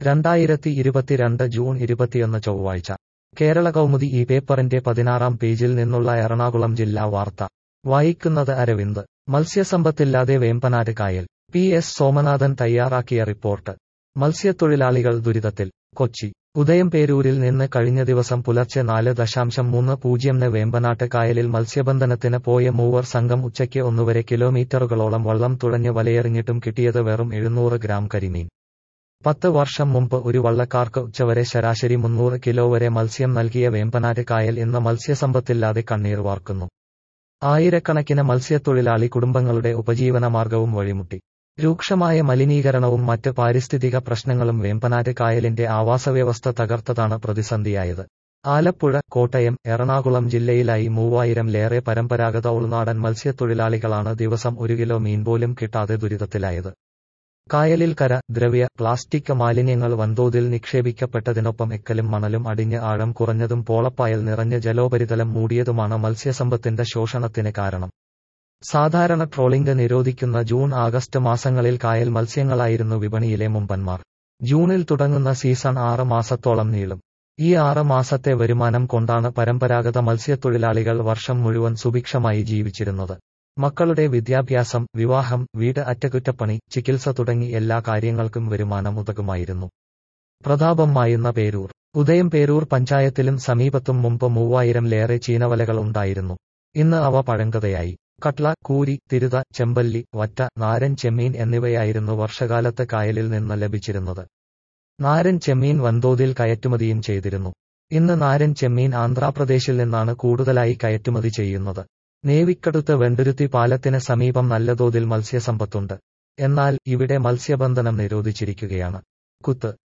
രണ്ടായിരത്തി ഇരുപത്തിരണ്ട് ജൂൺ ഇരുപത്തിയൊന്ന് ചൊവ്വാഴ്ച കേരള കൗമുദി ഈ പേപ്പറിന്റെ പതിനാറാം പേജിൽ നിന്നുള്ള എറണാകുളം ജില്ലാ വാർത്ത വായിക്കുന്നത് അരവിന്ദ് മത്സ്യസമ്പത്തില്ലാതെ വേമ്പനാട് കായൽ പി എസ് സോമനാഥൻ തയ്യാറാക്കിയ റിപ്പോർട്ട് മത്സ്യത്തൊഴിലാളികൾ ദുരിതത്തിൽ കൊച്ചി ഉദയംപേരൂരിൽ നിന്ന് കഴിഞ്ഞ ദിവസം പുലർച്ചെ നാല് ദശാംശം മൂന്ന് പൂജ്യംന് വേമ്പനാട്ട് കായലിൽ മത്സ്യബന്ധനത്തിന് പോയ മൂവർ സംഘം ഉച്ചയ്ക്ക് ഒന്നുവരെ കിലോമീറ്ററുകളോളം വള്ളം തുഴഞ്ഞ് വലയെറിഞ്ഞിട്ടും കിട്ടിയത് വെറും എഴുന്നൂറ് ഗ്രാം കരിമീൻ പത്ത് വർഷം മുമ്പ് ഒരു വള്ളക്കാർക്ക് ഉച്ചവരെ ശരാശരി മുന്നൂറ് കിലോ വരെ മത്സ്യം നൽകിയ വേമ്പനാട് കായൽ ഇന്ന് മത്സ്യസമ്പത്തില്ലാതെ കണ്ണീർ വാർക്കുന്നു ആയിരക്കണക്കിന് മത്സ്യത്തൊഴിലാളി കുടുംബങ്ങളുടെ ഉപജീവനമാർഗവും വഴിമുട്ടി രൂക്ഷമായ മലിനീകരണവും മറ്റ് പാരിസ്ഥിതിക പ്രശ്നങ്ങളും വേമ്പനാട് കായലിന്റെ ആവാസവ്യവസ്ഥ തകർത്തതാണ് പ്രതിസന്ധിയായത് ആലപ്പുഴ കോട്ടയം എറണാകുളം ജില്ലയിലായി മൂവായിരം ലേറെ പരമ്പരാഗത ഉൾനാടൻ മത്സ്യത്തൊഴിലാളികളാണ് ദിവസം ഒരു കിലോ മീൻ പോലും കിട്ടാതെ ദുരിതത്തിലായത് കായലിൽ കര ദ്രവ്യ പ്ലാസ്റ്റിക് മാലിന്യങ്ങൾ വൻതോതിൽ നിക്ഷേപിക്കപ്പെട്ടതിനൊപ്പം എക്കലും മണലും അടിഞ്ഞ് ആഴം കുറഞ്ഞതും പോളപ്പായൽ നിറഞ്ഞ് ജലോപരിതലം മൂടിയതുമാണ് മത്സ്യസമ്പത്തിന്റെ ശോഷണത്തിന് കാരണം സാധാരണ ട്രോളിംഗ് നിരോധിക്കുന്ന ജൂൺ ആഗസ്റ്റ് മാസങ്ങളിൽ കായൽ മത്സ്യങ്ങളായിരുന്നു വിപണിയിലെ മുമ്പന്മാർ ജൂണിൽ തുടങ്ങുന്ന സീസൺ ആറ് മാസത്തോളം നീളും ഈ ആറ് മാസത്തെ വരുമാനം കൊണ്ടാണ് പരമ്പരാഗത മത്സ്യത്തൊഴിലാളികൾ വർഷം മുഴുവൻ സുഭിക്ഷമായി ജീവിച്ചിരുന്നത് മക്കളുടെ വിദ്യാഭ്യാസം വിവാഹം വീട് അറ്റകുറ്റപ്പണി ചികിത്സ തുടങ്ങി എല്ലാ കാര്യങ്ങൾക്കും വരുമാനം ഉതകുമായിരുന്നു പ്രതാപം മായുന്ന പേരൂർ ഉദയം പേരൂർ പഞ്ചായത്തിലും സമീപത്തും മുമ്പ് മൂവായിരം ലേറെ ചീനവലകൾ ഉണ്ടായിരുന്നു ഇന്ന് അവ പഴങ്കതയായി കട്ല കൂരി തിരുത ചെമ്പല്ലി വറ്റ നാരൻ ചെമ്മീൻ എന്നിവയായിരുന്നു വർഷകാലത്ത് കായലിൽ നിന്ന് ലഭിച്ചിരുന്നത് നാരൻ ചെമ്മീൻ വൻതോതിൽ കയറ്റുമതിയും ചെയ്തിരുന്നു ഇന്ന് നാരൻ ചെമ്മീൻ ആന്ധ്രാപ്രദേശിൽ നിന്നാണ് കൂടുതലായി കയറ്റുമതി ചെയ്യുന്നത് നേവിക്കടുത്ത് വെണ്ടുരുത്തി പാലത്തിന് സമീപം നല്ല തോതിൽ മത്സ്യസമ്പത്തുണ്ട് എന്നാൽ ഇവിടെ മത്സ്യബന്ധനം നിരോധിച്ചിരിക്കുകയാണ് കുത്ത്